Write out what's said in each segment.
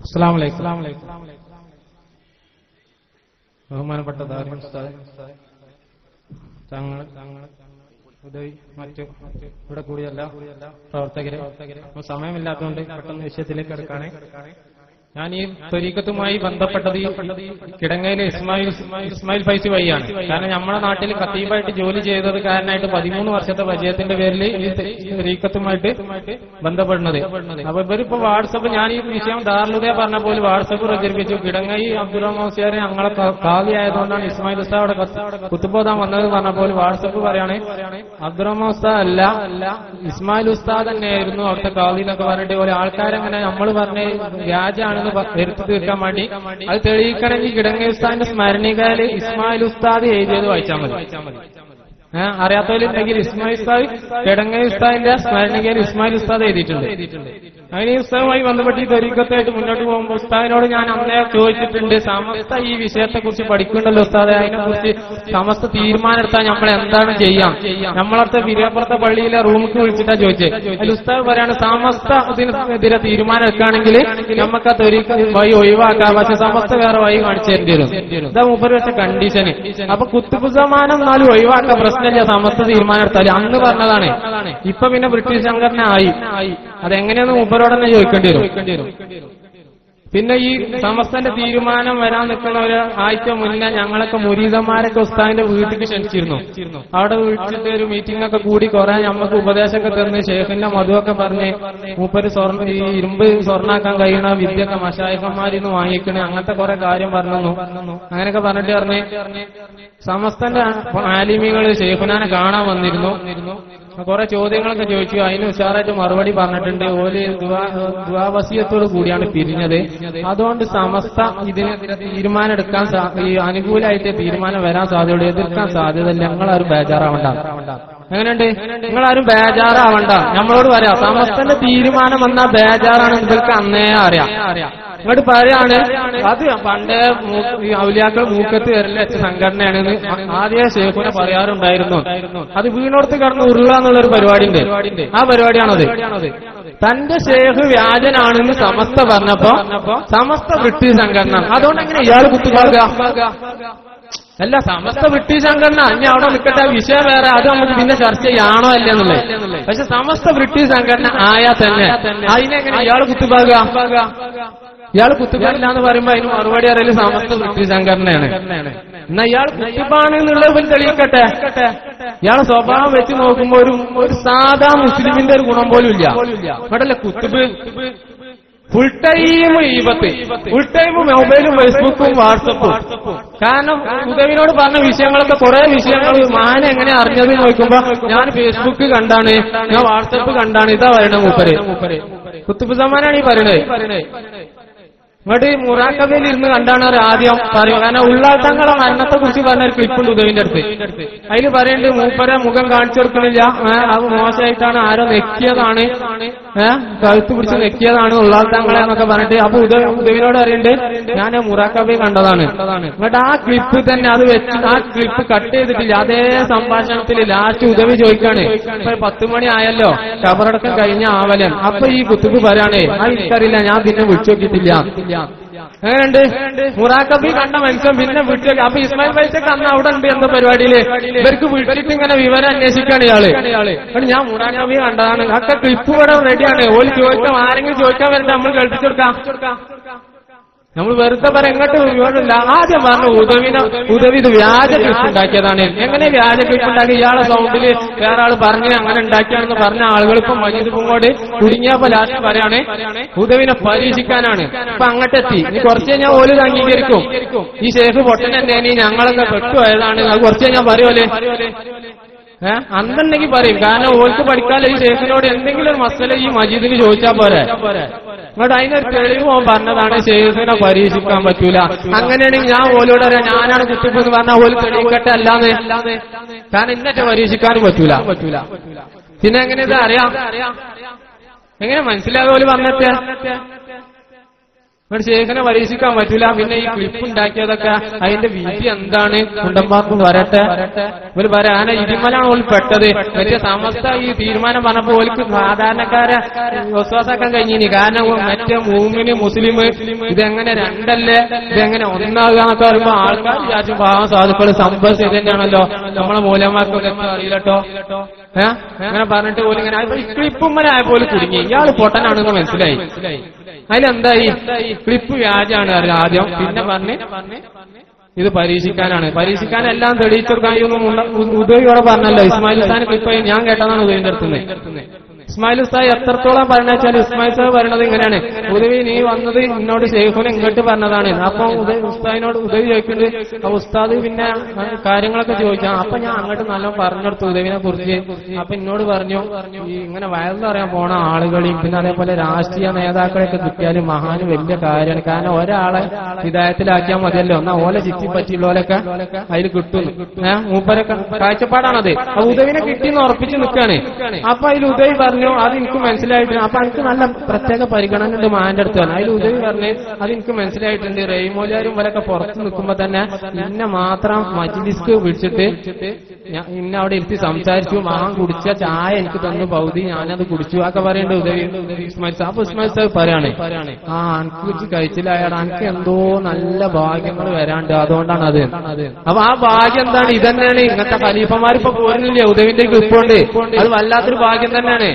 അസ്സലാമു അലൈക്കും ബഹുമാനപ്പെട്ട ദാരിമൻ ഉസ്താദ് തങ്ങൾ ഉദവി മറ്റു ഇവിടെ കൂടിയല്ല പ്രവർത്തകരെ അപ്പോൾ സമയമില്ലാത്തതുകൊണ്ട് പെട്ടെന്ന് വിഷയത്തിലേക്ക് എടുക്കാനേ ഞാൻ ഈ ത്വരീക്കത്തുമായി ബന്ധപ്പെട്ടത് ഈ കിടങ്ങയിലെ ഇസ്മായിൽ ഇസ്മായിൽ ഫൈസി വഴിയാണ് കാരണം നമ്മുടെ നാട്ടിൽ ഖത്തീബായിട്ട് ജോലി ചെയ്തത് കാരണമായിട്ട് പതിമൂന്ന് വർഷത്തെ പരിചയത്തിന്റെ പേരിൽ ഈ ത്വരീക്കത്തുമായിട്ട് ബന്ധപ്പെടുന്നത് അപ്പൊ ഇവരിപ്പോ വാട്സപ്പ് ഞാൻ ഈ വിഷയം ദാർലുദയ പറഞ്ഞ പോലെ വാട്സപ്പ് പ്രചരിപ്പിച്ചു കിടങ്ങൈ അബ്ദുൽ മൗസിയാരെ ഞങ്ങളെ കാവി ആയതുകൊണ്ടാണ് ഇസ്മായിൽ ഉസ്താദ് അവിടെ കത്ത് കുത്തുബോധാൻ വന്നത് പറഞ്ഞ പോലെ വാട്സപ്പ് പറയാണ് അബ്ദുൽ ഉസ്താദ് അല്ല ഇസ്മായിൽ ഉസ്താദ് തന്നെയായിരുന്നു അവിടുത്തെ കാവി എന്നൊക്കെ പറഞ്ഞിട്ട് പോലെ ആൾക്കാരങ്ങനെ നമ്മൾ പറഞ്ഞ വ്യാജാണെന്ന് പ- വരുത്തി തീർക്കാൻ വേണ്ടി അത് തെളിയിക്കണമെങ്കിൽ കിടങ്ങ ഉസ്താദിന്റെ സ്മരണികയില് ഇസ്മായിൽ ഉസ്താദ് എഴുതിയത് വായിച്ചാൽ മതി ഏഹ് അറിയാത്തവരുണ്ടെങ്കിൽ ഇസ്മായിൽ ഉസ്താദ് കിടങ്ങ ഉസ്താദിന്റെ സ്മരണികയിൽ ഇസ്മായിൽ ഉസ്താദ് എഴുതിയിട്ടുണ്ട് അതിന് ഈ ഉസ്താദുമായി ബന്ധപ്പെട്ട് ഈ തൊരീക്കത്തായിട്ട് മുന്നോട്ട് പോകുമ്പോൾ ഉസ്താദിനോട് ഞാൻ അന്നേ ചോദിച്ചിട്ടുണ്ട് സമസ്ത ഈ വിഷയത്തെ കുറിച്ച് പഠിക്കുന്നുണ്ടല്ലോ ഉസ്താദെ അതിനെ കുറിച്ച് സമസ്ത തീരുമാനം എടുത്താൽ നമ്മൾ എന്താണ് ചെയ്യാം നമ്മളടുത്ത വിരപ്പുറത്തെ പള്ളിയിലെ റൂമിക്ക് വിളിച്ചിട്ടാ ചോദിച്ചത് അതിൽ ഉസ്താദ് പറയാണ് സമസ്ത ഇതിനെതിരെ തീരുമാനം എടുക്കുകയാണെങ്കിൽ നമുക്ക് ആ തൊരീക്ക വഴി ഒഴിവാക്കാം പക്ഷെ സമസ്ത വേറെ വഴി കാണിച്ചു തരേണ്ടി വരും ഇതാ മൂപ്പര് വെച്ച കണ്ടീഷന് അപ്പൊ കുത്തുബുസമാനം എന്നാലും ഒഴിവാക്കാൻ പ്രശ്നമില്ല സമസ്ത തീരുമാനം എടുത്താൽ അന്ന് പറഞ്ഞതാണ് ഇപ്പൊ പിന്നെ ബ്രിട്ടീഷ് സംഘടന ആയി അതെങ്ങനെയാന്ന് മൂപ്പരോട് തന്നെ ചോദിക്കേണ്ടി വരും പിന്നെ ഈ സമസ്തന്റെ തീരുമാനം വരാൻ നിൽക്കുന്ന ഒരു ആഴ്ച മുന്നേ ഞങ്ങളൊക്കെ മുരീതന്മാരൊക്കെ ഉസ്താദിന്റെ വീട്ടിലേക്ക് ക്ഷണിച്ചിരുന്നു അവിടെ വിളിച്ചിട്ട് ഒരു മീറ്റിംഗ് ഒക്കെ കൂടി കുറെ നമുക്ക് ഉപദേശമൊക്കെ തന്ന് ഷേഖിന്റെ മധുവൊക്കെ പറഞ്ഞ് മൂപ്പര് സ്വർണ്ണ ഈ ഇരുമ്പ് സ്വർണ്ണാക്കാൻ കഴിയുന്ന വിദ്യയൊക്കെ മഷായക്കന്മാരിന്ന് വാങ്ങിക്കണേ അങ്ങനത്തെ കുറെ കാര്യം പറഞ്ഞു അങ്ങനെയൊക്കെ പറഞ്ഞിട്ട് പറഞ്ഞ് സമസ്തന്റെ ആലിമികൾ ഷേഖുനാനെ കാണാൻ വന്നിരുന്നു കുറെ ചോദ്യങ്ങളൊക്കെ ചോദിച്ചു അതിന് ഉഷാറായിട്ട് മറുപടി പറഞ്ഞിട്ടുണ്ട് ഓല് ദുവാവസീയത്തോട് കൂടിയാണ് പിരിഞ്ഞത് അതുകൊണ്ട് സമസ്ത ഇതിനെതിരെ തീരുമാനം എടുക്കാൻ സാ- ഈ അനുകൂലമായിട്ട് തീരുമാനം വരാൻ സാധ്യതയുള്ളൂ എതിർക്കാൻ സാധ്യതയില്ല ഞങ്ങളാരും ബേജാറാവണ്ട എങ്ങനെയുണ്ട് നിങ്ങളാരും ബേജാറാവണ്ട നമ്മളോട് പറയാം സമസ്തന്റെ തീരുമാനം വന്നാൽ ബേജാറാണ് നിങ്ങൾക്ക് അന്നേ അറിയാം ഇങ്ങോട്ട് പറയാണ് അത് പണ്ടേ മൂ- ഈ ഔലിയാക്കൾ മൂക്കത്ത് വരല് വെച്ച സംഘടനയാണെന്ന് ആദ്യ ഷേഖുനെ പറയാറുണ്ടായിരുന്നു അത് വീണോടത്ത് കടന്ന് ഉരുള എന്നുള്ളൊരു പരിപാടി ഉണ്ട് ആ പരിപാടിയാണത് തന്റെ ഷേഖ് വ്യാജനാണെന്ന് സമസ്ത പറഞ്ഞപ്പോ സമസ്ത ബ്രിട്ടീഷ് സംഘടന അതുകൊണ്ട് എങ്ങനെ ഇയാൾ കുത്തുപാടുക അല്ല സമസ്ത ബ്രിട്ടീഷ് സംഘടന ഇനി അവിടെ നിൽക്കട്ടെ ആ വിഷയം വേറെ അത് നമുക്ക് പിന്നെ ചർച്ച ചെയ്യാണോ അല്ല എന്നുള്ളത് പക്ഷെ സമസ്ത ബ്രിട്ടീഷ് സംഘടന ആയാൽ തന്നെ അതിനെങ്ങനെ ഇയാൾ കുത്തുപാകുക ഇയാൾ കുത്തുപാടില്ല എന്ന് പറയുമ്പോ അതിന് മറുപടി അറിയല് സമസ്ത ബ്രിട്ടീഷ് സംഘടനയാണ് എന്നാ ഇയാൾ കുത്തുപാണ് എന്നുള്ളത് ഇവൻ തെളിയിക്കട്ടെ ഇയാളെ സ്വഭാവം വെച്ച് നോക്കുമ്പോ ഒരു ഒരു സാധാ മുസ്ലിമിന്റെ ഒരു ഗുണം പോലും ഇല്ല ഇവിടല്ലേ കുത്തുബ് ഫുൾ ടൈം ഈപത്ത് ഫുൾ ടൈം മൊബൈലും ഫേസ്ബുക്കും വാട്സപ്പും കാരണം ഉദവിനോട് പറഞ്ഞ വിഷയങ്ങളൊക്കെ കുറെ വിഷയങ്ങൾ മാന എങ്ങനെ അറിഞ്ഞത് എന്ന് നോക്കുമ്പോ ഞാൻ ഫേസ്ബുക്ക് കണ്ടാണ് ഞാൻ വാട്സപ്പ് കണ്ടാണ് ഇതാ പറയണ മൂപ്പര് കുത്തുബ് സമാനാണ് ഈ പറയണത് ഇങ്ങോട്ട് ഈ മുറാക്കബയിൽ ഇരുന്ന് കണ്ടാണ് അവർ ആദ്യം പറയും കാരണം ഉള്ളാട്ടങ്ങളെ മരണത്തെ കുറിച്ച് പറഞ്ഞ ഒരു ക്ലിപ്പുണ്ട് ഉദവിന്റെ അടുത്ത് അതിൽ പറയുന്നുണ്ട് മൂപ്പരെ മുഖം കാണിച്ചു കൊടുക്കണില്ല ഏ, അത് മോശമായിട്ടാണ് ആരോ നെക്കിയതാണ് ഏഹ് കഴുത്ത് പിടിച്ച് നെക്കിയതാണ് ഉള്ളാട്ടങ്ങളെ എന്നൊക്കെ പറഞ്ഞിട്ട് അപ്പൊ ഉദ ഉദവിനോട് പറയുന്നുണ്ട് ഞാൻ മുറാക്കബയിൽ കണ്ടതാണ് എന്നിട്ട് ആ ക്ലിപ്പ് തന്നെ അത് വെച്ച് ആ ക്ലിപ്പ് കട്ട് ചെയ്തിട്ടില്ല അതേ സംഭാഷണത്തിൽ ലാസ്റ്റ് ഉദവി ചോദിക്കാണ് ഇപ്പൊ പത്ത് മണി ആയല്ലോ കബറടക്കം കഴിഞ്ഞ ആവലൻ അപ്പൊ ഈ കുത്തുക്ക് പറയാണ് ആ എനിക്കറിയില്ല ഞാൻ പിന്നെ വിളിച്ചു നോക്കിയിട്ടില്ല എങ്ങനെയുണ്ട് മുറാക്കബി കണ്ട മനുഷ്യൻ പിന്നെ വിട്ടു അപ്പൊ ഇസ്മായിൽ പൈസക്ക് അന്ന് അവിടെ ഉണ്ട് എന്ന പരിപാടിയില് ഇവർക്ക് വിളിച്ചിട്ട് ഇങ്ങനെ വിവരം അന്വേഷിക്കാണ് ഇയാള് എന്നിട്ട് ഞാൻ മുറാക്കബി കണ്ടതാണ് ഒക്കെ ക്ലിപ്പ് ഇവിടെ റെഡിയാണ് ഓല് ചോദിക്കാം ആരെങ്കിലും ചോദിക്കാൻ വരണ്ട നമ്മൾ കേൾപ്പിച്ചു കൊടുക്കാം നമ്മൾ വെറുതെ പറ എങ്ങോട്ട് വിവരമില്ല ആദ്യം പറഞ്ഞു ഉദവിനെ ഉദവി ഇത് വ്യാജ ക്ലിപ്പ് ഉണ്ടാക്കിയതാണ് എങ്ങനെ വ്യാജ ക്ലിപ്പ് ഉണ്ടാക്കി ഇയാളെ സൗണ്ടില് വേറെ ആള് പറഞ്ഞ് അങ്ങനെ ഉണ്ടാക്കിയാണെന്ന് പറഞ്ഞ ആളുകൾ ഇപ്പൊ മജീദ് പൂങ്ങോട് കുടുങ്ങിയപ്പോ ലാസ്റ്റ് പറയാണ് ഉദവിനെ പരീക്ഷിക്കാനാണ് ഇപ്പൊ അങ്ങോട്ടെത്തി ഇനി കുറച്ച് കഴിഞ്ഞാൽ ഓല് ഇത് അംഗീകരിക്കും ഈ ഷേഖ് പൊട്ടൻ തന്നെയാണ് ഈ ഞങ്ങളൊക്കെ പെട്ടുപോയതാണ് അത് കുറച്ച് കഴിഞ്ഞാൽ പറയുമല്ലേ ഏഹ് അന്നുണ്ടെങ്കിൽ പറയും കാരണം ഓൾക്ക് പഠിക്കാതെ ഈ ഷേഖിനോട് എന്തെങ്കിലും ഒരു മസല ഈ മജീദിന് ചോദിച്ചാൽ പോരെ എന്നിട്ട് അതിനൊരു തെളിവ് ഓൻ പറഞ്ഞതാണ് ഷേഖിനെ പരീക്ഷിക്കാൻ പറ്റൂല അങ്ങനെയാണെങ്കിൽ ഞാൻ ഓലോട് പറയാം ഞാനാണ് കുത്തിപ്പ് എന്ന് പറഞ്ഞാൽ ഓല് തെളിയിക്കട്ടെ അല്ലാന്ന് കാരണം ഇന്നത്തെ പരീക്ഷിക്കാനും പറ്റൂല പറ്റൂല പിന്നെ എങ്ങനെ ഇത് അറിയാം എങ്ങനെ മനസ്സിലാകും ഓല് പറഞ്ഞിട്ട് എന്നിട്ട് ശേഖനെ പരീക്ഷിക്കാൻ പറ്റൂല പിന്നെ ഈ ക്ലിപ്പ് ഉണ്ടാക്കിയതൊക്കെ അതിന്റെ വിധി എന്താണ് കുണ്ടന്മാർക്ക് വരട്ടെ ഒരു വരാന ഇതിമലാണ് ഓൾ പെട്ടത് മറ്റേ സമസ്ത ഈ തീരുമാനം പറഞ്ഞപ്പോ ഓൽക്ക് സാധാരണക്കാരെ വിശ്വാസാക്കാൻ കഴിഞ്ഞിനി കാരണം മറ്റേ മൂമിന് മുസ്ലിം ഇതെങ്ങനെ രണ്ടല്ലേ ഇതെങ്ങനെ ഒന്നാകുക എന്നൊക്കെ പറയുമ്പോ ആൾക്കാർ വിചാരിച്ചു പാവം സാധുക്കൾ സംഭവം ഇത് തന്നെയാണല്ലോ നമ്മളെ മൂലമാർക്കൊക്കെ അറിയില്ലട്ടോ ഏഹ് അങ്ങനെ പറഞ്ഞിട്ട് പോലും ഇങ്ങനെ ആയപ്പോ ഈ ക്ലിപ്പുമ്മനായ പോലും കുടുങ്ങി ഇയാൾ പൊട്ടനാണെന്ന് മനസ്സിലായി അതിലെന്തായി ക്ലിപ്പ് വ്യാജാണ് അറിയാം ആദ്യം പിന്നെ പറഞ്ഞ് ഇത് പരീക്ഷിക്കാനാണ് പരീക്ഷിക്കാൻ എല്ലാം തെളിയിച്ചെടുക്കാൻ ഉദയോഗിയോടെ പറഞ്ഞല്ലോ ഇസ്മായിൽ ഖാൻ ക്ലിപ്പ് ഞാൻ കേട്ടതാണ് ഉദയന്റെ അടുത്തുനിന്ന് ഇസ്മായിൽ ഉസ്താദ് എത്രത്തോളം പറഞ്ഞ വെച്ചാൽ ഇസ്മായിൽ സാഹ് പറയണത് ഇങ്ങനെയാണ് ഉദവി നീ വന്നത് എന്നോട് ഷെയ്ഖുനെ ഇങ്ങോട്ട് പറഞ്ഞതാണ് അപ്പൊ ഉദയ ഉസ്താദിനോട് ഉദവി ചോദിക്കുന്നുണ്ട് അപ്പൊ ഉസ്താദ് പിന്നെ കാര്യങ്ങളൊക്കെ ചോദിക്കാം അപ്പൊ ഞാൻ അങ്ങോട്ട് നല്ല പറഞ്ഞെടുത്തു ഉദവിനെ കുറിച്ച് അപ്പൊ എന്നോട് പറഞ്ഞു ഈ ഇങ്ങനെ വയറെന്ന് പറയാൻ പോണ ആളുകളെയും പിന്നെ അതേപോലെ രാഷ്ട്രീയ നേതാക്കളെയൊക്കെ കിട്ടിയാലും മഹാന് വലിയ കാര്യമാണ് കാരണം ഒരാളെ ഹിതായത്തിലാക്കിയാൽ മതിയല്ലോ എന്നാ ഓലെ ചുറ്റി പറ്റിയുള്ളവരൊക്കെ അതിൽ കിട്ടുന്നു ഏഹ് മൂപ്പരൊക്കെ കാഴ്ചപ്പാടാണത് അപ്പൊ ഉദവിനെ കിട്ടിയെന്ന് ഉറപ്പിച്ച് നിൽക്കാണ് അപ്പൊ അതിൽ ഉദവി പറഞ്ഞു അത് എനിക്ക് മനസ്സിലായിട്ടുണ്ട് അപ്പൊ എനിക്ക് നല്ല പ്രത്യേക പരിഗണന ഉണ്ട് മാന്റെ അടുത്ത് പറഞ്ഞു അതിൽ ഉദവി പറഞ്ഞു അത് എനിക്ക് മനസ്സിലായിട്ടുണ്ട് റെയ്മോലാരും ഇവരൊക്കെ പുറത്ത് നിൽക്കുമ്പോ തന്നെ ഇന്നെ മാത്രം മജ്ലിസ്ക്ക് വിളിച്ചിട്ട് ഞാൻ ഇന്നെ അവിടെ ഇരുത്തി സംസാരിച്ചു മഹാൻ കുടിച്ച ചായ എനിക്ക് തന്നു പൗതി ഞാനത് കുടിച്ചു ഒക്കെ പറയണ്ട് ഉദവി ഇസ്മായിൽ സാബ് ഇസ്മായിൽ സാബ് പറയാണ് ആ എനിക്ക് വെച്ച് കഴിച്ചില്ലായടാ എനിക്ക് എന്തോ നല്ല ഭാഗ്യങ്ങൾ വരാണ്ട് അതുകൊണ്ടാണ് അത് അപ്പൊ ആ ഭാഗ്യം എന്താണ് ഇതന്നെയാണ് ഇങ്ങനത്തെ ഖലീഫമാർ ഇപ്പൊ പോരുന്നില്ല ഉദവിന്റെ ഗ്രിപ്പുണ്ട് അത് വല്ലാത്തൊരു ഭാഗ്യം തന്നെയാണ്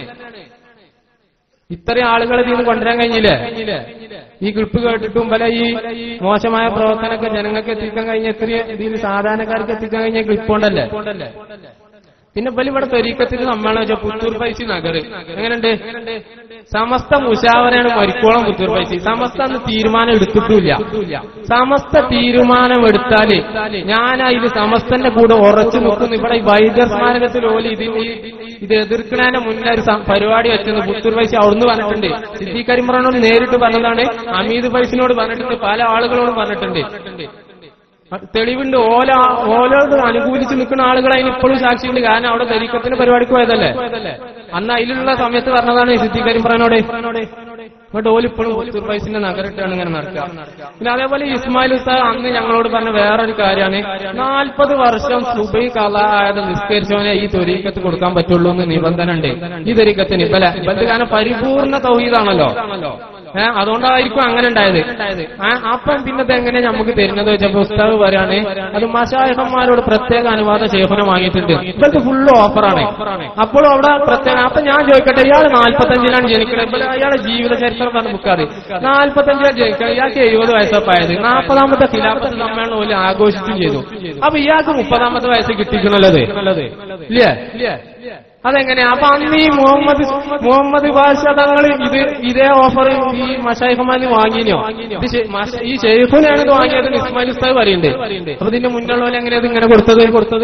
ഇത്രയും ആളുകളെ ഇതിൽ നിന്ന് കൊണ്ടുവരാൻ കഴിഞ്ഞില്ലേ ഈ ഗ്രിപ്പ് കേട്ടിട്ടും പല ഈ മോശമായ പ്രവർത്തനമൊക്കെ ജനങ്ങൾക്ക് എത്തിക്കാൻ കഴിഞ്ഞ എത്രയും ഇതിൽ സാധാരണക്കാർക്ക് എത്തിക്കാൻ കഴിഞ്ഞ ക്ലിപ്പ് ഉണ്ടല്ലേ പിന്നെ ഇവല് ഇവിടെ തൊരീക്കത്തിന് സമ്മേളനം വെച്ചാൽ പുത്തൂർ പൈസ നഗർ എങ്ങനെയുണ്ട് സമസ്ത മുഷാവരയാണ് മരിക്കോളം പുത്തൂർ പൈസ സമസ്ത അന്ന് തീരുമാനം എടുത്തിട്ടില്ല സമസ്ത തീരുമാനം എടുത്താല് ഞാൻ അതിൽ സമസ്തന്റെ കൂടെ ഉറച്ചു നിൽക്കുന്നു ഇവിടെ ഈ വൈദ്യർ സ്മാരകത്തിൽ ഓലി ഇത് ഈ ഇത് എതിർക്കുന്നതിന് മുന്നേ ഒരു സം- പരിപാടി വെച്ചത് പുത്തൂർ പൈസ അവിടുന്ന് പറഞ്ഞിട്ടുണ്ട് സിദ്ദീഖ് കരിമ്പ്രാനോട് നേരിട്ട് പറഞ്ഞതാണ് അമീദ് പൈസിനോട് പറഞ്ഞിട്ടുണ്ട് പല ആളുകളോടും പറഞ്ഞിട്ടുണ്ട് തെളിവുണ്ട് ഓല ഓലോട് അനുകൂലിച്ച് നിൽക്കുന്ന ആളുകൾ അതിന് ഇപ്പോഴും സാക്ഷിയുണ്ട് കാരണം അവിടെ ദരിക്കത്തിന്റെ പരിപാടിക്ക് പോയതല്ലേ അന്ന് അതിലുള്ള സമയത്ത് പറഞ്ഞതാണ് സിദ്ദീഖ് കരിമ്പ്രാനോട് എന്നിട്ട് ഓലിപ്പോഴും പുത്തൂർ പൈസിന്റെ നഗരട്ടാണ് ഇങ്ങനെ നടക്കുക പിന്നെ അതേപോലെ ഇസ്മായിൽ ഉസ്താദ് അന്ന് ഞങ്ങളോട് പറഞ്ഞ വേറൊരു കാര്യമാണ് നാൽപ്പത് വർഷം സുബൈ കല ആയത് നിസ്കരിച്ചവനെ ഈ തൊരീക്കത്ത് കൊടുക്കാൻ പറ്റുള്ളൂ എന്ന് നിബന്ധന ഉണ്ട് ഈ തൊരീക്കത്തിന് ഇപ്പല ഇപ്പത്തെ കാരണം പരിപൂർണ തൗഹീദാണല്ലോ ഏഹ് അതുകൊണ്ടായിരിക്കും അങ്ങനെ ഉണ്ടായത് ഏഹ് അപ്പം പിന്നത്തെ എങ്ങനെ നമുക്ക് തരുന്നത് വെച്ചപ്പോ ഉസ്താവ് പറയാണ് അത് മഷായഹന്മാരോട് പ്രത്യേക അനുവാദ ശേഖനം വാങ്ങിയിട്ടുണ്ട് ഇപ്പോഴത്തെ ഫുള്ള് ഓഫറാണ് അപ്പോഴും അവിടെ പ്രത്യേക അപ്പൊ ഞാൻ ചോദിക്കട്ടെ ഇയാൾ നാല്പത്തഞ്ചിലാണ് ജനിക്കുന്നത് ഇപ്പോൾ അയാളെ ജീവിത ചരിത്രം പറഞ്ഞ ബുക്കാറ് നാല്പത്തഞ്ചിലാണ് ജനിക്കുന്നത് ഇയാൾക്ക് എഴുപത് വയസ്സപ്പായത് നാൽപ്പതാമത്തെ ഖിലാഫത്ത് സമ്മേളനം പോലും ആഘോഷിച്ചും ചെയ്തു അപ്പൊ ഇയാൾക്ക് മുപ്പതാമത്തെ വയസ്സ് കിട്ടിക്കണല്ലത് ഇല്ലേ അതെങ്ങനെയാ അപ്പൊ അന്ന് ഈ മുഹമ്മദ് മുഹമ്മദ് ബാഷ തങ്ങൾ ഇത് ഇതേ ഓഫർ ഈ മഷായിഖമാന് വാങ്ങിനോ ഇത് ശെ- മഷ- ഈ ഷെയ്ഖുനാണ് ഇത് വാങ്ങിയത് ഇസ്മായിൽ ഉസ്താദ് പറയുന്നുണ്ട് അപ്പൊ ഇതിന്റെ മുന്നുള്ളവരെ എങ്ങനെയാ ഇത് ഇങ്ങനെ കൊടുത്തത് കൊടുത്തത്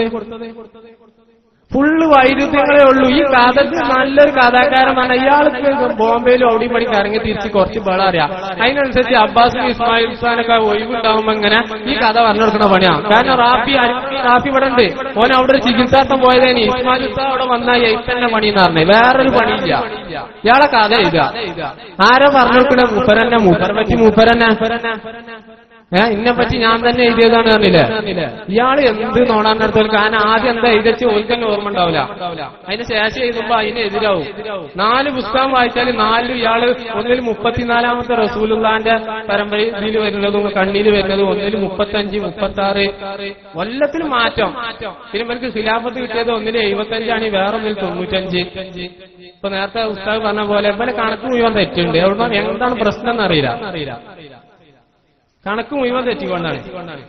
ഫുള്ള് വൈരുദ്ധ്യങ്ങളേ ഉള്ളൂ ഈ കഥക്ക് നല്ലൊരു കഥാകാരൻ പറഞ്ഞ ഇയാൾക്ക് ബോംബെയിലും അവിടെയും പണിക്ക് ഇറങ്ങി തിരിച്ച് കുറച്ച് ബേള അറിയാം അതിനനുസരിച്ച് അബ്ബാസും ഇസ്മായിൽ ഖാനൊക്കെ ഒഴിവുണ്ടാവുമ്പോ ഇങ്ങനെ ഈ കഥ പറഞ്ഞു കൊടുക്കുന്ന പണിയാണ് കാരണം റാഫി റാഫി ഇവിടെ ഉണ്ട് ഓൻ അവിടെ ഒരു ചികിത്സാർത്ഥം പോയതേനി ഇസ്മായിൽ ഉസ്താദ് അവിടെ വന്നാൽ എയ്ത്തന്നെ പണി എന്ന് പറഞ്ഞേ വേറൊരു പണിയില്ല ഇയാളെ കഥ എഴുതുക ആരാ പറഞ്ഞു കൊടുക്കണേ മൂപ്പരന്നെ മൂപ്പരെ പറ്റി മൂപ്പരന്നെ ഏ ഇന്നെ പറ്റി ഞാൻ തന്നെ എഴുതിയതാണ് പറഞ്ഞില്ലേ ഇയാള് എന്ത് നോടാൻ നടത്തും കാരണം ആദ്യം എന്താ എഴുതിച്ച് ഓൽക്ക് തന്നെ ഓർമ്മ ഉണ്ടാവില്ല അതിന് ശേഷം എഴുതുമ്പോ അതിന് എതിരാവും നാല് പുസ്തകം വായിച്ചാൽ നാല് ഇയാള് ഒന്നിൽ മുപ്പത്തിനാലാമത്തെ റസൂലുള്ളാന്റെ പരമ്പരയിൽ വരുന്നതും കണ്ണിൽ വരുന്നതും ഒന്നിൽ മുപ്പത്തഞ്ച് മുപ്പത്തി ആറ് കൊല്ലത്തിൽ മാറ്റം പിന്നെ ഇവർക്ക് ഖിലാഫത്ത് കിട്ടിയത് ഒന്നിൽ എഴുപത്തഞ്ചാണ് വേറെ ഒന്നിൽ തൊണ്ണൂറ്റഞ്ച് ഇപ്പൊ നേരത്തെ ഉസ്താദ് പറഞ്ഞ പോലെ ഇവരെ കണക്ക് മുഴുവൻ തെറ്റുണ്ട് എവിടെ എന്താണ് പ്രശ്നം എന്നറിയില്ല അറിയില്ല കണക്ക് മുഴുവൻ തെറ്റിക്കൊണ്ടാണ്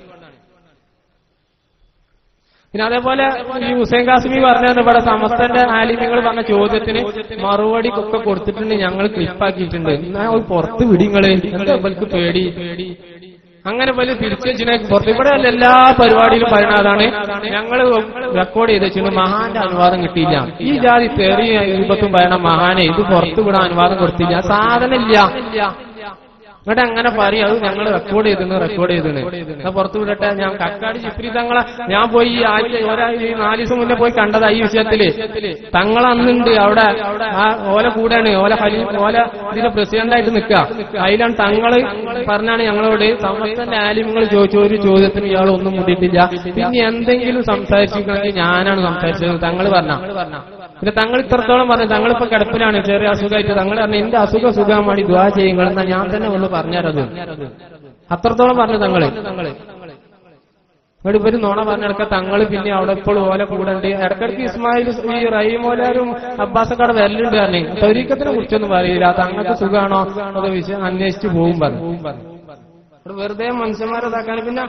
പിന്നെ അതേപോലെ ഈ ഹുസൈൻ കാസിമി പറഞ്ഞത് ഇവിടെ സമസ്തന്റെ ആലിമ്യങ്ങൾ പറഞ്ഞ ചോദ്യത്തിന് മറുപടി ഒക്കെ കൊടുത്തിട്ടുണ്ട് ഞങ്ങൾ ക്ലിപ്പാക്കിയിട്ടുണ്ട് എന്നാ ഒരു പുറത്ത് വിടിങ്ങള് ഇവർക്ക് പേടി അങ്ങനെ പോലെ തിരിച്ചു വെച്ചിനെ പുറത്ത് ഇവിടെ എല്ലാ പരിപാടിയിലും പറയുന്ന അതാണ് ഞങ്ങൾ റെക്കോർഡ് ചെയ്ത് വെച്ചിട്ട് മഹാന്റെ അനുവാദം കിട്ടിയില്ല ഈ ജാതി തെറി രൂപത്തും പറയണ മഹാനെ ഇത് പുറത്ത് വിടാൻ അനുവാദം കൊടുത്തില്ല സാധനം ഇല്ല എന്നിട്ട് അങ്ങനെ പറയും അത് ഞങ്ങൾ റെക്കോർഡ് ചെയ്തിരുന്നു റെക്കോർഡ് ചെയ്തിരുന്നു അത് പുറത്തു വിടട്ടെ ഞാൻ കക്കാടി ചിപ്രി തങ്ങളെ ഞാൻ പോയി ഈ ആഴ്ച ഒരാഴ്ച ഈ നാല് ദിവസം മുന്നേ പോയി കണ്ടതാ ഈ വിഷയത്തില് തങ്ങൾ അന്നുണ്ട് അവിടെ ആ ഓല കൂടെയാണ് ഓല ഹലി ഓല ഇതിന്റെ പ്രസിഡന്റായിട്ട് നിൽക്കുക അതിലാണ് തങ്ങള് പറഞ്ഞാണ് ഞങ്ങളോട് സമസ്തന്റെ ആലിമ്യങ്ങൾ ചോദിച്ച ഒരു ചോദ്യത്തിന് ഇയാൾ ഒന്നും മുണ്ടിട്ടില്ല പിന്നെ എന്തെങ്കിലും സംസാരിച്ചിരിക്കണമെങ്കിൽ ഞാനാണ് സംസാരിച്ചത് തങ്ങൾ പറഞ്ഞ പിന്നെ തങ്ങൾ ഇത്രത്തോളം പറഞ്ഞു തങ്ങളിപ്പോ കിടപ്പിലാണ് ചെറിയ അസുഖമായിട്ട് തങ്ങൾ പറഞ്ഞു എന്റെ അസുഖ സുഖം വേണ്ടി ദ്വാ ചെയ്യുങ്ങളെന്നാ ഞാൻ തന്നെ ഒന്ന് പറഞ്ഞത് അത്രത്തോളം പറഞ്ഞു തങ്ങള് ഇവിടെ ഇവര് നോണ പറഞ്ഞെടുക്ക തങ്ങള് പിന്നെ അവിടെ ഇപ്പോൾ ഓല കൂടെ ഉണ്ട് ഇടക്കിടക്ക് ഇസ്മായിൽ ഈ റഹീമോലാരും അബ്ബാസക്കാട് വരലുണ്ട് പറഞ്ഞു തൊരീക്കത്തിനെ കുറിച്ചൊന്നും പറയില്ല തങ്ങൾക്ക് സുഖാണോ അത് വിഷയം അന്വേഷിച്ച് പോകും പറഞ്ഞു ഇവിടെ വെറുതെ മനുഷ്യന്മാരെ ഇതാക്കാൻ പിന്നെ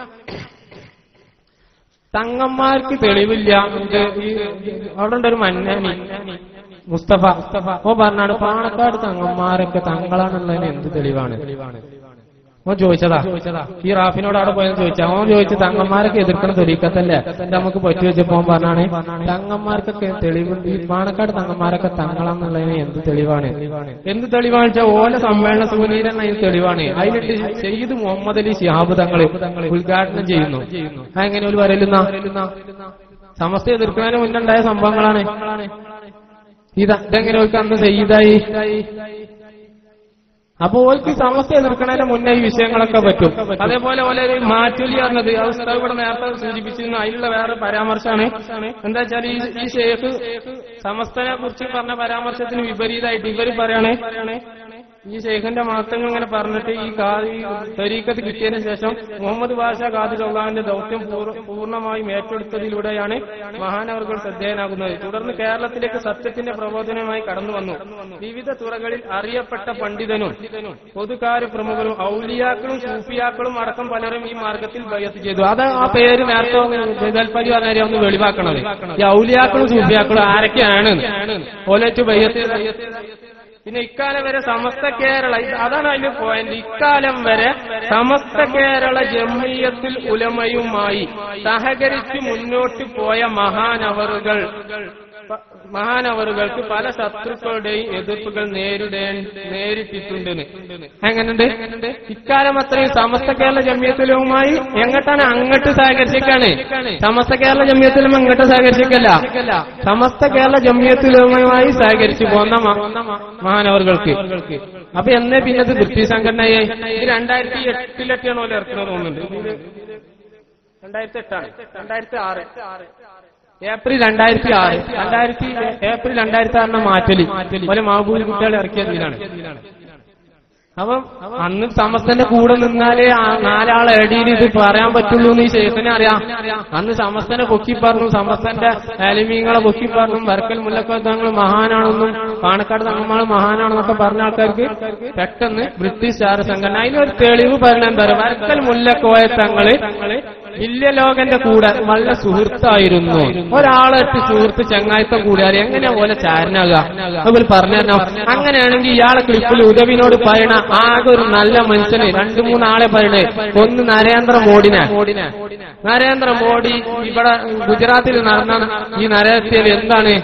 തങ്ങന്മാർക്ക് തെളിവില്ല ഇത് ഈ അവിടെ ഉണ്ട് ഒരു മന്നാനി മുസ്തഫ മുസ്തഫ ഓ പറഞ്ഞാണ് പാണക്കാട് തങ്ങന്മാരൊക്കെ തങ്ങളാണുള്ളതിന് എന്ത് തെളിവാണ് ഓൻ ചോദിച്ചതാ ഈ റാഫിനോട് അവിടെ പോയെന്ന് ചോദിച്ചാ ഓൻ ചോദിച്ചു തങ്ങന്മാരൊക്കെ എതിർക്കണം തൊരീക്കത്തല്ലേ നമുക്ക് പറ്റി വെച്ചപ്പോ ഓൻ പറഞ്ഞാണ് തങ്ങന്മാർക്കൊക്കെ തെളിവ് ഈ പാണക്കാട് തങ്ങന്മാരൊക്കെ തങ്ങളാന്നുള്ളതിന് എന്ത് തെളിവാണ് എന്ത് തെളിവാണ് വെച്ചാൽ ഓല സമ്മേളന സൂനീരൻ അതിന് തെളിവാണ് അതിലുണ്ട് സയ്യിദ് മുഹമ്മദ് അലി ശിഹാബ് തങ്ങള് ഉദ്ഘാടനം ചെയ്യുന്നു അതെങ്ങനെ ഒരു വരലുന്ന സമസ്ത എതിർക്കുന്നതിന് മുന്നുണ്ടായ സംഭവങ്ങളാണ് ഇത് ഇതെങ്ങനെ ഓർക്ക് അന്ന് സയ്യിദായി അപ്പൊ ഓർക്ക് സമസ്ത എതിർക്കണതിന് മുന്നേ ഈ വിഷയങ്ങളൊക്കെ പറ്റും അതേപോലെ പോലെ ഒരു മാറ്റൊലി പറഞ്ഞത് അത് ഉസ്താദ് ഇവിടെ നേരത്തെ സൂചിപ്പിച്ചിരുന്നു അതിലുള്ള വേറെ പരാമർശമാണ് എന്താ വെച്ചാൽ ഈ ഈ ഷേഖ് സമസ്തനെ കുറിച്ച് പറഞ്ഞ പരാമർശത്തിന് വിപരീതമായിട്ട് ഇവര് പറയണേ ഈ ഷെയ്ഖിന്റെ മഹത്വങ്ങൾ ഇങ്ങനെ പറഞ്ഞിട്ട് ഈ കാതി തരീക്കത്ത് കിട്ടിയതിനു ശേഷം മുഹമ്മദ് ബാഷ ഖാദിർ അള്ളാഹിന്റെ ദൗത്യം പൂർ- പൂർണ്ണമായും ഏറ്റെടുത്തതിലൂടെയാണ് മഹാനവർകൾ ശ്രദ്ധേയനാകുന്നത് തുടർന്ന് കേരളത്തിലേക്ക് സത്യത്തിന്റെ പ്രബോധനവുമായി കടന്നു വന്നു വിവിധ തുറകളിൽ അറിയപ്പെട്ട പണ്ഡിതനും പൊതുകാര്യ പ്രമുഖരും ഔലിയാക്കളും സൂഫിയാക്കളും അടക്കം പലരും ഈ മാർഗത്തിൽ ബയ്യത്ത് ചെയ്തു അത് ആ പേര് നേരത്തെ ജൽപ്പരി പറഞ്ഞാൽ ഒന്ന് വെളിവാക്കണത് ഈ ഔലിയാക്കളും സൂഫിയാക്കളും ആരൊക്കെയാണ് ഓലേറ്റ് ബയ്യത്ത് പിന്നെ ഇക്കാലം വരെ സമസ്ത കേരള ഇത് അതാണ് അതിന്റെ പോയിന്റ് ഇക്കാലം വരെ സമസ്ത കേരള ജമ്മിയത്തിൽ ഉലമയുമായി സഹകരിച്ച് മുന്നോട്ട് പോയ മഹാനവറുകൾ പ- മഹാനവറുകൾക്ക് പല ശത്രുക്കളുടെയും എതിർപ്പുകൾ നേരിടേ നേരിട്ടിട്ടുണ്ടെന്ന് എങ്ങനെയുണ്ട് ഇക്കാലം അത്രയും സമസ്ത കേരള ജമ്മിയത്തിലുമായി എങ്ങോട്ടാണ് അങ്ങോട്ട് സഹകരിച്ചേക്കാണ് സമസ്ത കേരള ജമ്മിയത്തിലും അങ്ങോട്ട് സഹകരിച്ചേക്കല്ല സമസ്ത കേരള ജമ്മിയത്തിലുമായി സഹകരിച്ചു പോന്ന മ- മഹാനവറുകൾക്ക് അപ്പൊ എന്നേ പിന്നത് ബ്രിട്ടീഷ് സംഘടനയെ ഇത് രണ്ടായിരത്തി എട്ടിലൊക്കെയാണ് പോലെ ഇറക്കുന്നത് തോന്നുന്നുണ്ട് ഇത് രണ്ടായിരത്തി എട്ടാണ് രണ്ടായിരത്തി ആറ് ഏപ്രിൽ രണ്ടായിരത്തി ആറ് രണ്ടായിരത്തി ഏപ്രിൽ രണ്ടായിരത്തി ആറിന് മാറ്റലി പോലെ മാബൂലി കുട്ടികളെ ഇറക്കിയതിലാണ് അപ്പം അന്ന് സമസ്തന്റെ കൂടെ നിന്നാലേ ആ നാലാളെ ഇടയിൽ ഇത് പറയാൻ പറ്റുള്ളൂ എന്ന് ഈ ശേഖനെ അറിയാം അന്ന് സമസ്തനെ പൊക്കി പറഞ്ഞു സമസ്തന്റെ ആലിമീങ്ങളെ പൊക്കി പറഞ്ഞു വരക്കൽ മുല്ലക്കോ തങ്ങൾ മഹാനാണെന്നും പാണക്കാട് തങ്ങന്മാൾ മഹാനാണെന്നൊക്കെ പറഞ്ഞ ആൾക്കാർക്ക് പെട്ടെന്ന് ബ്രിട്ടീഷ് ചാര സംഘടന അതിനൊരു തെളിവ് പറഞ്ഞ എന്താ പറയുക വരക്കൽ മുല്ലക്കോയ തങ്ങള് ഇല്യലോകന്റെ കൂടെ നല്ല സുഹൃത്തായിരുന്നു ഒരാളെട്ട് സുഹൃത്ത് ചങ്ങായത്തെ കൂടിയാൽ എങ്ങനെയാ പോലെ ചാരനാകുക അതുപോലെ പറഞ്ഞു തരണം അങ്ങനെയാണെങ്കിൽ ഇയാളെ ക്ലിപ്പിൽ ഉദവിനോട് പറയണ ആകെ ഒരു നല്ല മനുഷ്യന് രണ്ടു മൂന്നാളെ പറയണേ ഒന്ന് നരേന്ദ്ര മോഡിനെ നരേന്ദ്ര മോഡി ഇവിടെ ഗുജറാത്തിൽ നടന്ന ഈ നരേന്ദ്രയിൽ എന്താണ്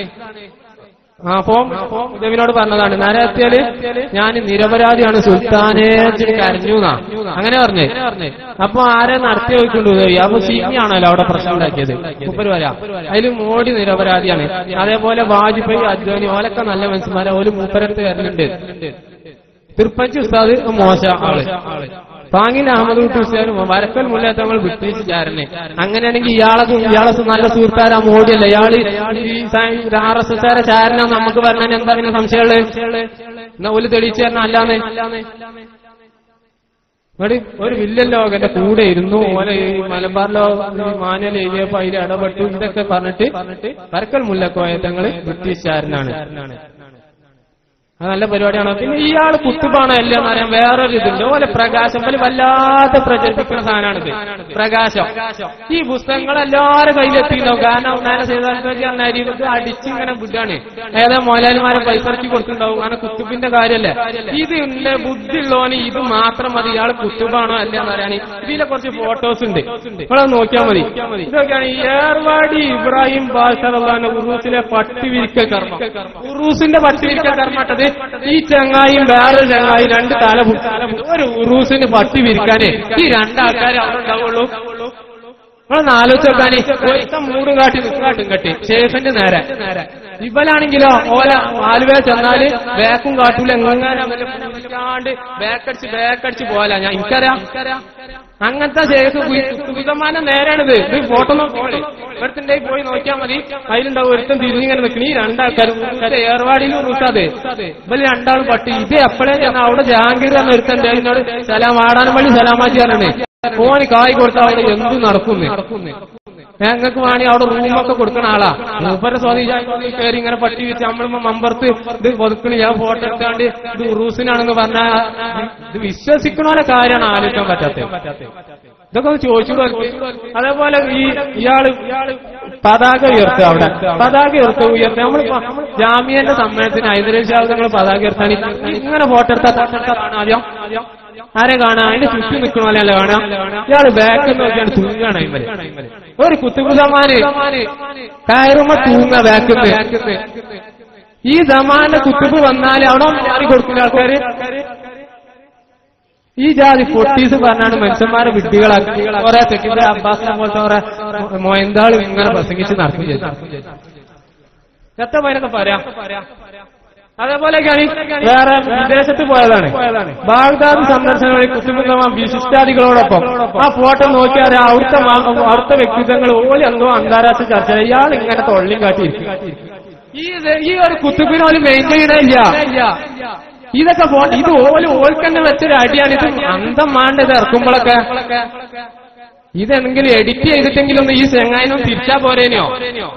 ആ, അപ്പോ ഉദവിനോട് പറഞ്ഞതാണ് നരഹത്യയില് ഞാൻ നിരപരാധിയാണ് സുൽത്താനെ വെച്ചിട്ട് കരഞ്ഞു എന്നാ അങ്ങനെ പറഞ്ഞേ അപ്പൊ ആരെ നടത്തി നോക്കിക്കൊണ്ട് ഉദവി അപ്പൊ സീനിയാണല്ലോ അവിടെ പ്രശ്നം ഉണ്ടാക്കിയത് മുപ്പര് വരാം അതിൽ മോഡി നിരപരാധിയാണ് അതേപോലെ വാജ്പേയി അദ്വാനി ഓലൊക്കെ നല്ല മനുഷ്യന്മാരെ ഓല് മൂപ്പരത്ത് വരുന്നുണ്ട് തിരുപ്പഞ്ചി ഉസ്താദ് മോശ ആള് പാങ്ങിൽ അഹമ്മദ് കുട്ടി ഉസ്താദും വരക്കൽ മുല്ല തങ്ങൾ ബ്രിട്ടീഷ് ചാരനെ അങ്ങനെയാണെങ്കിൽ ഇയാളെ ഇയാളെ നല്ല സുഹൃത്താരാ മോഡിയല്ല ഇയാള് ഈ ആർ എസ് എസ് ആരെ ചാരനാ നമുക്ക് പറഞ്ഞാൽ എന്താ പിന്നെ സംശയമുള്ളത് എന്നാ ഒരു തെളിയിച്ചു തരണം അല്ലാന്ന് ഇവിടെ ഒരു വില്ലൻ ലോകന്റെ കൂടെ ഇരുന്നു ഓലെ ഈ മലബാറിലോ മാനുവൽ എഴുതിയപ്പോ അതിൽ ഇടപെട്ടു ഇതൊക്കെ പറഞ്ഞിട്ട് വരക്കൽ മുല്ലക്കോയ തങ്ങള് ബ്രിട്ടീഷുകാരനാണ് അത് നല്ല പരിപാടിയാണ് പിന്നെ ഇയാൾ കുത്തുപാണോ അല്ല എന്ന് അറിയാൻ വേറൊരു ഇതുണ്ട് ഓലെ പ്രകാശം പോലെ വല്ലാതെ പ്രചരിപ്പിക്കുന്ന സാധനമാണിത് പ്രകാശം ഈ പുസ്തകങ്ങൾ എല്ലാവരും കയ്യിലെത്തിയിട്ടുണ്ടാവും കാരണം നേരെ ചെയ്താൽ അടിച്ചിങ്ങനെ വിടാണ് ഏതാ മോലാലിമാരെ പൈസ ഇറക്കി കൊടുത്തിട്ടുണ്ടാവും കാരണം കുത്തുബിന്റെ കാര്യമല്ലേ ഇത് ഉണ്ട് ബുദ്ധിയുള്ളവന് ഇത് മാത്രം മതി ഇയാൾ കുത്തുബാണോ അല്ല എന്ന് അറിയാൻ ഇതിലെ കുറച്ച് ഫോട്ടോസ് ഉണ്ട് നിങ്ങളത് നോക്കിയാൽ മതി ഇതൊക്കെയാണ് ഈ ഏർവാടി ഇബ്രാഹിം ബാഷറുള്ളാന്റെ ഉറൂസിലെ പട്ടി വിരിക്കൽ കർമ്മം ഉറൂസിന്റെ പട്ടി വിരിക്കൽ കർമ്മട്ടത് ഈ ചങ്ങായും വേറൊരു ചങ്ങായും രണ്ട് തല പൊ- ഒരു ഉറൂസിന് പട്ടി വിരിക്കാനേ ഈ രണ്ടാൾക്കാരെ അവിടെ ഉണ്ടാവുള്ളൂ നിങ്ങളൊന്ന് ആലോചിച്ച് നോക്കാനി ഒരുത്തം മൂടും കാട്ടി നിൽക്കാട്ടും കെട്ടി ഷേഫിന്റെ നേരെ ഇവനാണെങ്കിലോ ഓല ആലുവ ചെന്നാല് ബാക്കും കാട്ടൂല എങ്ങനെ വിളിക്കാണ്ട് ബാക്കടിച്ച് ബാക്കടിച്ച് പോല ഞാൻ എനിക്കറിയാം അങ്ങനത്തെ ഷേഫ് കുതമാനം നേരാണിത് ഇത് ഫോട്ടോ നോക്കിയോളി ഇവിടത്തിന്റെ പോയി നോക്കിയാൽ മതി അതിലുണ്ടാവും ഒരുത്തം തിരിഞ്ഞിങ്ങനെ നിൽക്കണ ഈ രണ്ടാൾക്കാരും ഏർവാടിയിലും റൂസാതെ ഇവര് രണ്ടാളും പട്ടി ഇത് എപ്പോഴേ ഞാൻ അവിടെ ജാങ്കീർ എന്ന ഒരുത്തന്റെ അതിനോട് സലാം ആടാനും വഴി സലാമാച്ചി പറഞ്ഞേ ഓന് കായ് കൊടുത്താൽ അവിടെ എന്തും നടക്കുന്നു ഞങ്ങൾക്ക് വേണമെങ്കിൽ അവിടെ റൂമൊക്കെ കൊടുക്കണ ആളാ മൂപ്പരെ സ്വാധീനം കയറി ഇങ്ങനെ പട്ടി വെച്ച് നമ്മളുമ്പോ മമ്പർത്ത് ഇത് കൊതുക്കണി ഞാൻ ഫോട്ടോ എടുത്താണ്ട് ഇത് ഉറൂസിനാണെന്ന് പറഞ്ഞാൽ ഇത് വിശ്വസിക്കണോലെ കാര്യമാണ് ആലോചിക്കാൻ പറ്റാത്തത് ഇതൊക്കെ ഒന്ന് ചോദിച്ചു അതേപോലെ ഈ ഇയാള് പതാക ഉയർത്തുക അവിടെ പതാക ഉയർത്തുക ഉയർത്തുക നമ്മൾ ജാമ്യന്റെ സമ്മേളനത്തിന് ഹൈദരാബാദ് നിങ്ങൾ പതാക ഉയർത്താൻ ഇങ്ങനെ ഫോട്ടോ എടുത്താൽ ആദ്യം ആരെ കാണാം അതിന്റെ ചുറ്റും നിൽക്കണ പോലെയല്ല കാണാം ഇയാള് ബാക്കിൽ നോക്കിയാണ് തൂങ്ങാണ് അയിമല് ഒരു കുത്തുകുസമാന് കയറുമ്പോ തൂങ്ങ ബാക്കിന്ന് ഈ സമാന്റെ കുത്തുബ് വന്നാൽ അവിടെ മാറി കൊടുക്കുന്ന ആൾക്കാര് ഈ ജാതി പൊട്ടീസ് പറഞ്ഞാണ് മനുഷ്യന്മാരെ വിഡ്ഢികളാക്കി കുറെ തെക്കിന്റെ അബ്ബാസിനെ പോലത്തെ കുറെ മൊയന്താൾ ഇങ്ങനെ പ്രസംഗിച്ച് നടക്കും ചെയ്തു എത്ര പേരൊക്കെ പറയാം അതേപോലെയൊക്കെയാണ് വേറെ വിദേശത്ത് പോയതാണ് ബാഗ്ദാദ് സന്ദർശനം വഴി കുത്തുബുദ്ധമാം വിശിഷ്ടാദികളോടൊപ്പം ആ ഫോട്ടോ നോക്കിയാൽ അവിടുത്തെ മാ- അവിടുത്തെ വ്യക്തിത്വങ്ങൾ ഓല് എന്തോ അന്താരാഷ്ട്ര ചർച്ച ഇയാൾ ഇങ്ങനെ തൊള്ളിയും കാട്ടിയിരിക്കും ഈ ഇത് ഈ ഒരു കുത്തുബിനോല് മെയിൻറ്റെയിൻ ചെയ്യണില്ല ഇതൊക്കെ ഫോട്ടോ ഇത് ഓല് ഓൽക്കന്നെ വെച്ചൊരു അടിയാണ് ഇത് അന്തം മാണ്ട ഇത് ഇറക്കുമ്പോഴൊക്കെ ഇതെന്തെങ്കിലും എഡിറ്റ് ചെയ്തിട്ടെങ്കിലും ഒന്ന് ഈ ചെങ്ങായിനും തിരിച്ചാ പോരേനെയോ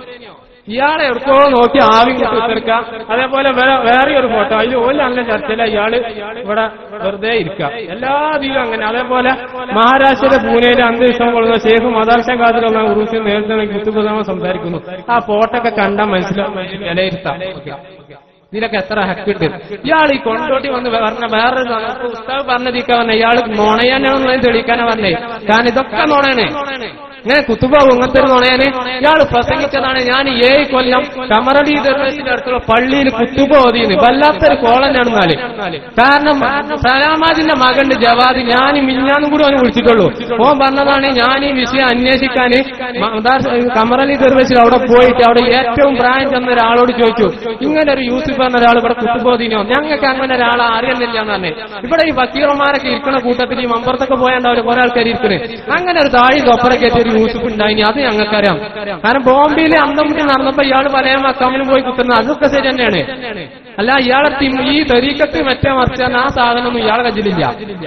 ഇയാളെ എവിടക്കോ നോക്കി ആവി കുത്തിർക്കാം അതേപോലെ വേ- വേറെ ഒരു ഫോട്ടോ അതിൽ ഓല് നല്ല ചർച്ചയില ഇയാള് ഇവിടെ വെറുതെ ഇരിക്കുക എല്ലാ ഇതിലും അങ്ങനെ അതേപോലെ മഹാരാഷ്ട്രയിലെ പൂനെയിലെ അന്തരീക്ഷം കൊള്ളുന്ന ഷേഖ് മദാർഷ ഖാദിലുള്ള ഉറൂസിൽ നേരത്തെ കുത്തുബുദ്ധമ സംസാരിക്കുന്നു ആ ഫോട്ടോ ഒക്കെ കണ്ടാൽ മനസ്സിലാവും വിലയിരുത്താം ഇതിലൊക്കെ എത്ര ഹക്കുണ്ട് ഇയാൾ ഈ കൊണ്ടോട്ടി വന്ന് പറഞ്ഞ വേറൊരു നമുക്ക് ഉസ്താവ് പറഞ്ഞതിക്ക പറഞ്ഞ ഇയാൾ നുണയാണെന്നുള്ളത് തെളിയിക്കാനാ പറഞ്ഞേ കാരണം ഇതൊക്കെ നുണയാണ് ഇങ്ങനെ കുത്തുബാബു ഇങ്ങനത്തെ ഒരു നുണയാന് ഇയാൾ പ്രസംഗിച്ചതാണ് ഞാൻ ഏഴ് കൊല്ലം കമറലി ദർവേശിന്റെ അടുത്തുള്ള പള്ളിയിൽ കുത്തുബ ഓതിയെന്ന് വല്ലാത്തൊരു കോളനാണ് നാല് കാരണം സലാമാജിന്റെ മകന്റെ ജവാദ് ഞാൻ മിഞ്ഞാന്നും കൂടി അവന് വിളിച്ചിട്ടുള്ളൂ ഓൻ പറഞ്ഞതാണ് ഞാൻ ഈ വിഷയം അന്വേഷിക്കാന് മദാർ- കമറലി ദർവേശിൽ അവിടെ പോയിട്ട് അവിടെ ഏറ്റവും പ്രായം ചെന്ന ഒരാളോട് ചോദിച്ചു ഇങ്ങനെ ഒരു യൂസുഫ് എന്ന ഒരാൾ ഇവിടെ കുത്തുബോധിനോ ഞങ്ങൾക്ക് അങ്ങനെ ഒരാളെ അറിയുന്നില്ല എന്ന് പറഞ്ഞു ഇവിടെ ഈ വക്കീറന്മാരൊക്കെ ഇരിക്കുന്ന കൂട്ടത്തിൽ ഈ മമ്പറത്തൊക്കെ പോയാണ്ടാവില്ല കുറെ ആൾക്കാർ ഇരിക്കുന്നത് അങ്ങനെ ഒരു താഴി കൊപ്പറൊക്കെ ഒരു യൂസുഫ് ഉണ്ടായിനി അത് ഞങ്ങൾക്കറിയാം കാരണം ബോംബെയിലെ അന്തമുട്ടി നടന്നപ്പോ ഇയാൾ പല മക്കാമിനും പോയി കുത്തുന്നത് അതൊക്കെ ശരി തന്നെയാണ് അല്ല ഇയാളെ തിം- ഈ തെരീക്കത്ത് മറ്റേ മറിച്ചാൽ ആ സാധനമൊന്നും ഇയാളെ കയ്യിലില്ല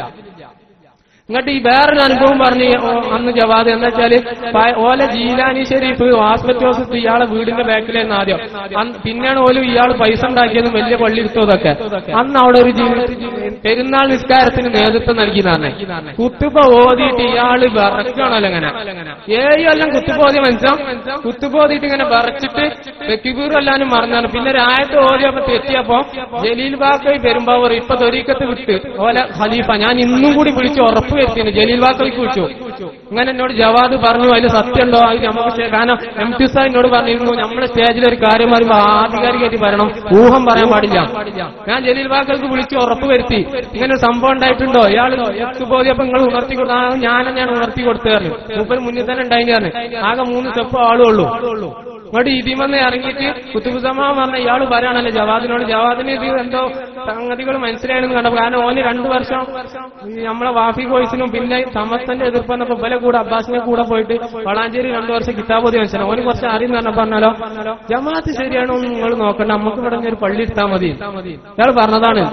എന്നിട്ട് ഈ വേറൊരു അനുഭവം പറഞ്ഞ് ഓ- അന്ന് ജവാദ് എന്ന് വെച്ചാല് പ- ഓല ജീലാനി ഷെരീഫ് ഹോസ്പിറ്റൽ ഹോസ്പിറ്റൽ ഇയാളെ വീടിന്റെ ബാക്കിലായിരുന്നു ആദ്യം അന്ന് പിന്നെയാണ് ഓലും ഇയാൾ പൈസ ഉണ്ടാക്കിയതും വലിയ പള്ളി എടുത്തതൊക്കെ അന്ന് അവിടെ ഒരു ജീ- പെരുന്നാൾ നിസ്കാരത്തിന് നേതൃത്വം നൽകിയതാണ് കുത്തുബ ഓതിയിട്ട് ഇയാള് വിറക്കണല്ലോ ഇങ്ങനെ ഏഴ് കൊല്ലം കുത്തുബ ഓതിയ മനസ്സിലാം കുത്തുബ ഓതിയിട്ട് ഇങ്ങനെ വിറച്ചിട്ട് വെക്കിബീർ എല്ലാനും മറന്നാണ് പിന്നെ രായത്ത് ഓതിയപ്പോ തെറ്റിയപ്പോ ജലീൽ ബാക്കൈ പെരുമ്പാവൂർ ഇപ്പൊ തൊരീക്കത്ത് വിട്ട് ഓല ഖലീഫ ഞാൻ ഇന്നും കൂടി വിളിച്ച് ഉറപ്പ് വരുത്തിയിരുന്നു ജലീൽ ബാക്കൈക്ക് വിളിച്ചു ഇങ്ങനെ എന്നോട് ജവാദ് പറഞ്ഞു അതിൽ സത്യമുണ്ടോ അത് നമുക്ക് ശേ- കാരണം എം ടി സാർ എന്നോട് പറഞ്ഞിരുന്നു നമ്മുടെ സ്റ്റേജിൽ ഒരു കാര്യം പറയുമ്പോൾ ആധികാരികമായിട്ട് പറയണം ഊഹം പറയാൻ പാടില്ല ഞാൻ ജലീൽ ബാക്കൾക്ക് വിളിച്ച് ഉറപ്പ് വരുത്തി ഇങ്ങനെ ഒരു സംഭവം ഉണ്ടായിട്ടുണ്ടോ ഇയാൾ പോയപ്പോ നിങ്ങൾ ഉണർത്തി കൊടുത്ത ആ, ഞാനും ഞാൻ ഉണർത്തി കൊടുത്തായിരുന്നു മൂപ്പര് മുന്നിൽ തന്നെ ഉണ്ടായിന് പറഞ്ഞു ആകെ മൂന്ന് സ്റ്റെപ്പ് ആളുള്ളൂ ഇങ്ങോട്ട് ഇതിമെന്ന് ഇറങ്ങിയിട്ട് കുത്തുബുസമാ പറഞ്ഞ ഇയാള് പറയാണല്ലോ ജവാദിനോട് ജവാദിന് ഇത് എന്തോ സംഗതികൾ മനസ്സിലായെന്ന് കണ്ടപ്പോ കാരണം ഓന് രണ്ടു വർഷം ഈ നമ്മളെ വാഫി കോഴ്സിനും പിന്നെ സമസ്തന്റെ എതിർപ്പ് വന്നപ്പോ ഇവലെ കൂടെ അബ്ബാസിനെ കൂടെ പോയിട്ട് വളാഞ്ചേരി രണ്ടു വർഷം കിതാബോധി മനസ്സിലാവും ഓന് കുറച്ച് അറിയുന്ന പറഞ്ഞ പറഞ്ഞാലോ ജമാഅത്ത് ശരിയാണോ എന്ന് നിങ്ങൾ നോക്കണ്ട നമുക്ക് ഇവിടെ ഒരു പള്ളി ഇട്ടാ മതി ഇയാൾ പറഞ്ഞതാണ്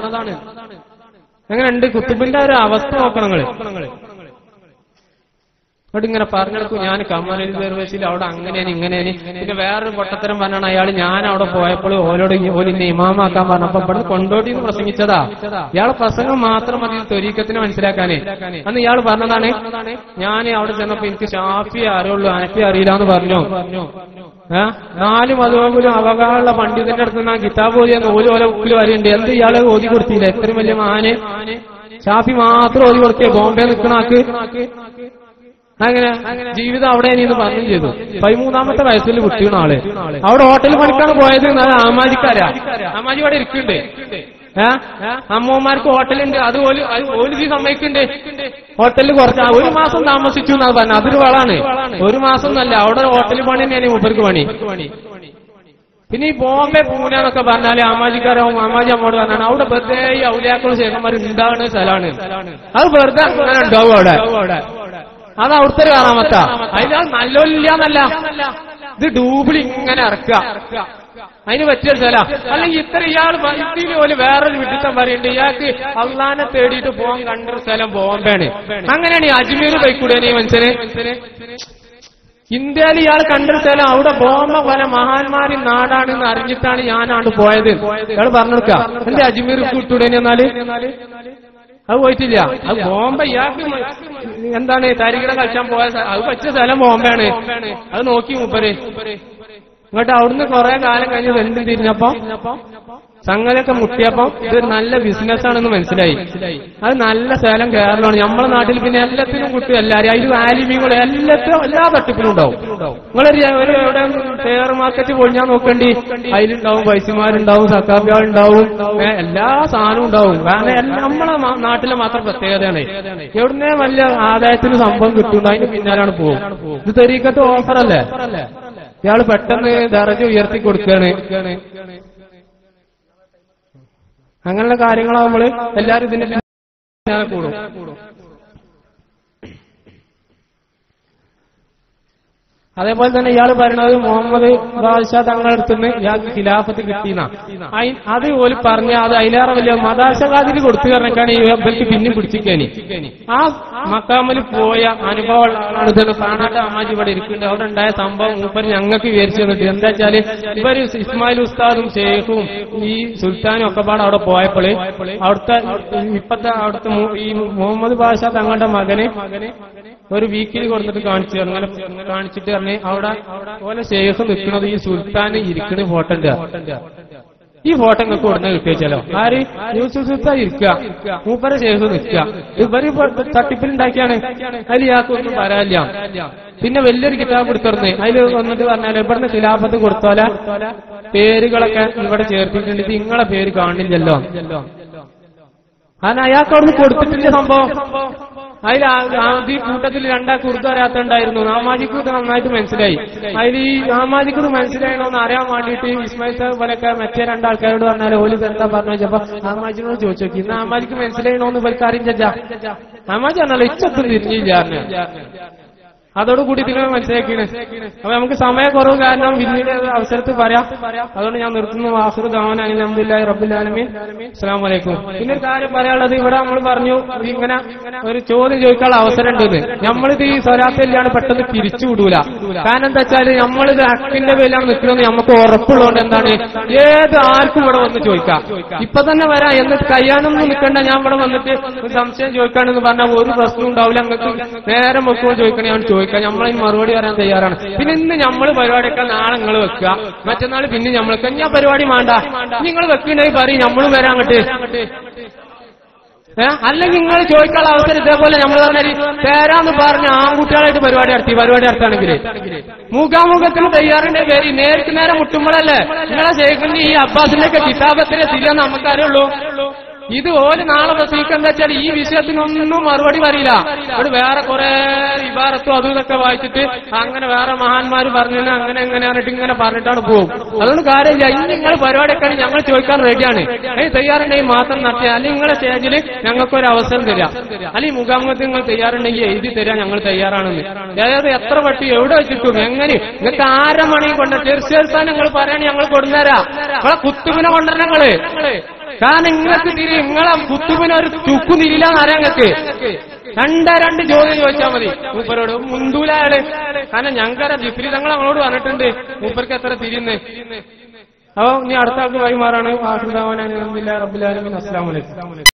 എങ്ങനെയുണ്ട് കുത്തുബിന്റെ ഒരു അവസ്ഥ നോക്കണം നിങ്ങള് അവിടെ ഇങ്ങനെ പറഞ്ഞെടുക്കും ഞാൻ കമലിൽ ദർവേശിൽ അവിടെ അങ്ങനെയാണ് ഇങ്ങനെയാണ് പിന്നെ വേറൊരു പൊട്ടത്തരം പറഞ്ഞാണ് അയാൾ ഞാൻ അവിടെ പോയപ്പോൾ ഓലോട് ഇ- ഓല് ഇന്നെ ഇമാമാക്കാൻ പറഞ്ഞപ്പോ ഇവിടെ കൊണ്ടോട്ടി എന്ന് പ്രസംഗിച്ചതാ ഇയാളെ പ്രസംഗം മാത്രം മതി തൊരീക്കത്തിന് മനസ്സിലാക്കാനേ അന്ന് ഇയാൾ പറഞ്ഞതാണ് ഞാൻ അവിടെ ചെന്നപ്പോ എനിക്ക് ഷാഫി അറിയുള്ളൂ അനഫി അറിയില്ല എന്ന് പറഞ്ഞു ഏ? നാല് മതപോലും അവകാശമുള്ള പണ്ഡിതന്റെ അടുത്ത് നിന്ന് ആ കിതാബ് ഓതി എന്ന് ഓല് ഓരോ ഉക്കിൽ വരെയുണ്ട് എന്ത് ഇയാളെ ഓതി കൊടുത്തില്ല എത്രയും വലിയ മാന് ഷാഫി മാത്രം ഓതി കൊടുക്കേ ബോംബെ നിൽക്കണ ആക്ക് അങ്ങനെ ജീവിതം അവിടെ ഇനി പറഞ്ഞു ചെയ്തു പതിമൂന്നാമത്തെ വയസ്സിൽ വിട്ടിയാണ് ആള് അവിടെ ഹോട്ടൽ പണിക്കാണ് പോയത് അത് ആമാജിക്കാരാ ആമാജി ഇവിടെ ഇരിക്കുന്നുണ്ട് ഏ അമ്മമാർക്ക് ഹോട്ടലുണ്ട് അത് ഓല് അത് ഓല് ഈ സമ്മതിക്കുന്നുണ്ട് ഹോട്ടലിൽ കുറച്ച് ആ, ഒരു മാസം താമസിച്ചു എന്നാ പറഞ്ഞത് അതൊരു വളാണ് ഒരു മാസം എന്നല്ല അവിടെ ഹോട്ടലിൽ പണി തന്നെയാണ് മൂപ്പർക്ക് പണി പിന്നെ ഈ ബോംബെ പൂന എന്നൊക്കെ പറഞ്ഞാല് അമ്മാജിക്കാരാവും അമ്മാജി അമ്മോട് പറഞ്ഞാണ് അവിടെ വെറുതെ ഈ ഔലിയാക്കൾ ശേഖന്മാർ ഉണ്ടാകുന്ന സ്ഥലമാണ് അത് വെറുതെ അങ്ങനെ ഉണ്ടാവും അവിടെ അത് അവിടുത്തെ ഒരു കാണാമത്ത അതിന് നല്ലോല്ല എന്നല്ല ഇത് ഡൂബിൾ ഇങ്ങനെ ഇറക്കുക അതിന് പറ്റിയ സ്ഥല അല്ലെങ്കിൽ ഇത്ര ഇയാൾ ഇതിൽ പോലെ വേറൊരു വിഡിത്തം പറയുന്നുണ്ട് ഇയാൾക്ക് അള്ളാനെ തേടിയിട്ട് പോകാൻ കണ്ടൊരു സ്ഥലം ബോംബെയാണ് അങ്ങനെയാണ് ഈ അജ്മീർ പോയിക്കൂടെ ഈ മനുഷ്യന് ഇന്ത്യയിൽ ഇയാൾ കണ്ടൊരു സ്ഥലം അവിടെ ബോംബ പല മഹാന്മാരി നാടാണെന്ന് അറിഞ്ഞിട്ടാണ് ഞാനാണ് പോയത് ഇയാൾ പറഞ്ഞെടുക്ക എന്റെ അജ്മീർ കൂട്ടൂടെ എന്നാല് അത് പോയിട്ടില്ല അത് ബോംബെ ഇയാൾക്ക് മ- എന്താണ് തരികിട കളിച്ചാൻ പോയ സ്ഥ- അത് പറ്റിയ സ്ഥലം ബോംബെയാണ് അത് നോക്കി മൂപ്പര് ഇങ്ങോട്ട് അവിടുന്ന് കുറെ കാലം കഴിഞ്ഞ് വെന്തും തിരിഞ്ഞപ്പോ സംഗതിയൊക്കെ മുട്ടിയപ്പോ ഇതൊരു നല്ല ബിസിനസ് ആണെന്ന് മനസ്സിലായി അത് നല്ല സ്ഥലം കേരളമാണ് നമ്മളെ നാട്ടിൽ പിന്നെ എല്ലാത്തിനും കുട്ടി എല്ലാരും അതിൽ ആലിമ്യങ്ങൾ എല്ലാത്തിനും എല്ലാ തട്ടിപ്പിലും ഉണ്ടാവും നിങ്ങളൊരു ഒരു എവിടെ ഷെയർ മാർക്കറ്റ് പൊളിഞ്ഞാൽ നോക്കണ്ടി അതിലുണ്ടാവും പൈസമാരുണ്ടാവും സക്കാബികളുണ്ടാവും ഏ, എല്ലാ സാധനവും ഉണ്ടാവും കാരണം എല്ലാം നമ്മളെ മാ- നാട്ടിലെ മാത്രം പ്രത്യേകതയാണ് എവിടുന്നേ വലിയ ആദായത്തിന് സംഭവം കിട്ടുന്നുണ്ട് അതിന് പിന്നാലാണ് പോകും ഇത് തെരീക്കത്ത് ഓഫറല്ലേ ഇയാള് പെട്ടെന്ന് ദറജ ഉയർത്തി കൊടുക്കുകയാണ് അങ്ങനെയുള്ള കാര്യങ്ങളാകുമ്പോൾ എല്ലാരും ഇതിന്റെ പിന്നാലെ കൂടും അതേപോലെ തന്നെ ഇയാൾ പറയുന്നത് മുഹമ്മദ് ബാദ്ഷാ തങ്ങളുടെ അടുത്തുനിന്ന് ഇയാൾക്ക് ഖിലാഫത്ത് കിട്ടിയെന്ന അത് ഓല് പറഞ്ഞ അത് അതിലേറെ വലിയ മതാശകാതിൽ കൊടുത്തു കാരണക്കാണ് ഈ ഇവർക്ക് പിന്നെയും പിടിച്ചിക്കാനി ആ മക്കാമിൽ പോയ അനുഭവമുള്ളതാണ് ഇതൊക്കെ കാണാത്ത അമ്മാജി ഇവിടെ ഇരിക്കുന്നുണ്ട് അവിടെ ഉണ്ടായ സംഭവം മൂപ്പര് ഞങ്ങൾക്ക് വിവരിച്ചു തന്നിട്ട് എന്താ വെച്ചാല് ഇവര് ഇസ്മായിൽ ഉസ്താദും ഷെയ്ഖും ഈ സുൽത്താനും ഒക്കെ പാടെ അവിടെ പോയപ്പോൾ അവിടുത്തെ ഇപ്പത്തെ അവിടുത്തെ മു- ഈ മുഹമ്മദ് ബാഷ തങ്ങളുടെ മകന് ഒരു വീക്കിൽ കൊടുത്തിട്ട് കാണിച്ചു അങ്ങനെ കാണിച്ചിട്ട് പറഞ്ഞ് അവിടെ പോലെ ഷെയ്ഖ് നിൽക്കുന്നത് ഈ സുൽത്താൻ ഇരിക്കുന്ന ഫോട്ടോ ഉണ്ട് ഈ ഫോട്ടോ നിങ്ങൾക്ക് ഉടനെ കിട്ടിയാലോ ആര് യൂസുഫ് സുൽത്താൻ ഇരിക്കുക മൂപ്പര ഷെയ്ഖ് നിൽക്കുക ഇവര് തട്ടിപ്പിലുണ്ടാക്കിയാണ് അതിൽ ഇയാൾക്കൊന്നും വരാനില്ല പിന്നെ വലിയൊരു കിതാബ് എടുത്തിരുന്നേ അതിൽ വന്നിട്ട് പറഞ്ഞാൽ ഇവിടുന്ന് ഖിലാഫത്ത് കൊടുത്തോല പേരുകളൊക്കെ ഇവിടെ ചേർത്തിട്ടുണ്ട് ഇത് നിങ്ങളെ പേര് കാണില്ലല്ലോ കാരണം അയാൾക്ക് അവിടുന്ന് കൊടുത്തിട്ടില്ല സംഭവം അതിൽ ആദ്യ കൂട്ടത്തിൽ രണ്ടാൾക്ക് ഉറുദു അറിയാത്തുണ്ടായിരുന്നു നാമാജിക്കൂത്ത് നന്നായിട്ട് മനസ്സിലായി അതിൽ ഈ നാമാജിക്കൂത്ത് മനസ്സിലായണോന്ന് അറിയാൻ വേണ്ടിയിട്ട് ഇസ്മായിൽ സാഹിബ് പോലൊക്കെ മറ്റേ രണ്ടാൾക്കാരോട് പറഞ്ഞാൽ ഓല് എന്താ പറഞ്ഞു വെച്ചപ്പോ നാമാജിനോട് ചോദിച്ചു നോക്കി നാമാജിക്ക് മനസ്സിലായണോന്ന് ഇവർക്ക് അറിയില്ല നാമാജി പറഞ്ഞാലോ ഇച്ചൊത്തും തിരിഞ്ഞില്ല പറഞ്ഞു അതോടുകൂടി നിങ്ങൾ മനസ്സിലാക്കിയാണ് അപ്പൊ നമുക്ക് സമയക്കുറവ് കാരണം പിന്നീട് അവസരത്തിൽ പറയാം അതുകൊണ്ട് ഞാൻ നിർത്തുന്നു വാസുർ ധവാൻ അലഹമുല്ലാ റബുലാലമീൻ അസ്സാം വലൈക്കും പിന്നെ ഒരു കാര്യം പറയാനുള്ളത് ഇവിടെ നമ്മൾ പറഞ്ഞു ഇങ്ങനെ ഒരു ചോദ്യം ചോദിക്കാനുള്ള അവസരം ഉണ്ടെന്ന് നമ്മളിത് ഈ സ്വരാത്തിലാണ് പെട്ടെന്ന് പിരിച്ചു വിടൂല കാരണം എന്താ വെച്ചാല് നമ്മളിത് ഹക്കിന്റെ പേരിലാണ് നിൽക്കുന്നത് നമുക്ക് ഉറപ്പുള്ളതുകൊണ്ട് എന്താണ് ഏത് ആർക്കും ഇവിടെ വന്ന് ചോദിക്കാം ഇപ്പൊ തന്നെ വരാം എന്നിട്ട് കയ്യാനൊന്നും നിൽക്കണ്ട ഞാൻ ഇവിടെ വന്നിട്ട് ഒരു സംശയം ചോദിക്കാണെന്ന് പറഞ്ഞാൽ ഒരു പ്രശ്നം ഉണ്ടാവില്ല നിങ്ങൾക്ക് നേരെ വെക്കുമ്പോൾ ചോദിക്കണേ ഞാൻ ചോദിക്കാം നമ്മളതിന് മറുപടി പറയാൻ തയ്യാറാണ് പിന്നെ ഇന്ന് നമ്മൾ പരിപാടിയൊക്കെ നാളെ നിങ്ങൾ വെക്കുക മറ്റന്നാൾ പിന്നെ നമ്മൾക്ക് ഞാൻ പരിപാടി വേണ്ട നിങ്ങൾ വെക്കണ്ടെങ്കിൽ പറയും നമ്മളും വരാൻ അങ്ങോട്ട് ഏഹ് അല്ലെങ്കിൽ നിങ്ങൾ ചോദിക്കാനുള്ള അവസരം ഇതേപോലെ നമ്മൾ പറഞ്ഞാൽ തേരാന്ന് പറഞ്ഞ ആൺകുട്ടികളായിട്ട് പരിപാടി നടത്തി പരിപാടി നടത്താണെങ്കിൽ മുഖാമുഖത്തിന് തയ്യാറിന്റെ പേര് നേർക്ക് നേരെ മുട്ടുമ്പോഴല്ലേ നിങ്ങളെ ശേഖരന്റെ ഈ അബ്ബാസിന്റെ ഒക്കെ കിതാബത്തിലെ തിരിയാൻ നമുക്കറിയുള്ളൂ ഇത് ഓല് നാളെ പ്രസംഗിക്കുക എന്താ വെച്ചാൽ ഈ വിഷയത്തിനൊന്നും മറുപടി പറയില്ല ഇവിടെ വേറെ കുറെ വിഭാരത്തും അതും ഇതൊക്കെ വായിച്ചിട്ട് അങ്ങനെ വേറെ മഹാന്മാർ പറഞ്ഞു അങ്ങനെ എങ്ങനെ പറഞ്ഞിട്ട് ഇങ്ങനെ പറഞ്ഞിട്ടാണ് പോകും അതുകൊണ്ട് കാര്യമില്ല ഇനി നിങ്ങൾ പരിപാടിയൊക്കെ ഞങ്ങൾ ചോദിക്കാൻ റെഡിയാണ് ഏയ് തയ്യാറുണ്ടെങ്കിൽ മാത്രം നടത്തിയ അല്ലെങ്കിൽ നിങ്ങളെ സ്റ്റേജിൽ ഞങ്ങൾക്കൊരു അവസരം തരാം അല്ലെങ്കിൽ മുഖാമുഖത്ത് നിങ്ങൾ തയ്യാറുണ്ടെങ്കിൽ എഴുതി തരാൻ ഞങ്ങൾ തയ്യാറാണെന്ന് അതായത് എത്ര വട്ടി എവിടെ വെച്ചിട്ടും എങ്ങനെ നിങ്ങൾക്ക് ആര മണി കൊണ്ട് തീർച്ചയായിട്ടും നിങ്ങൾ പറയണേ ഞങ്ങൾ കൊണ്ടുതരാം നിങ്ങളെ കുത്തുവിനെ കൊണ്ടുവരണം നിങ്ങള് കാരണം നിങ്ങൾക്ക് തിരി നിങ്ങളെ കുത്തുവിന് ഒരു ചുക്കു തിരിയില്ലാന്ന് അറിയാൻ നിങ്ങൾക്ക് രണ്ട രണ്ട് ചോദ്യം ചോദിച്ചാൽ മതി മൂപ്പരോട് മുന്തൂല അയാള് കാരണം ഞങ്ങൾക്കറിയാം ജിഫ്രി തങ്ങൾ നമ്മളോട് പറഞ്ഞിട്ടുണ്ട് മൂപ്പർക്ക് എത്ര തിരിയുന്നേ അപ്പൊ ഇനി അടുത്ത ആൾക്ക് വൈമാറാണ് ആഹുദാവാൻ റബ്ബുലാലമിൻ അസ്സാം വലൈക്കും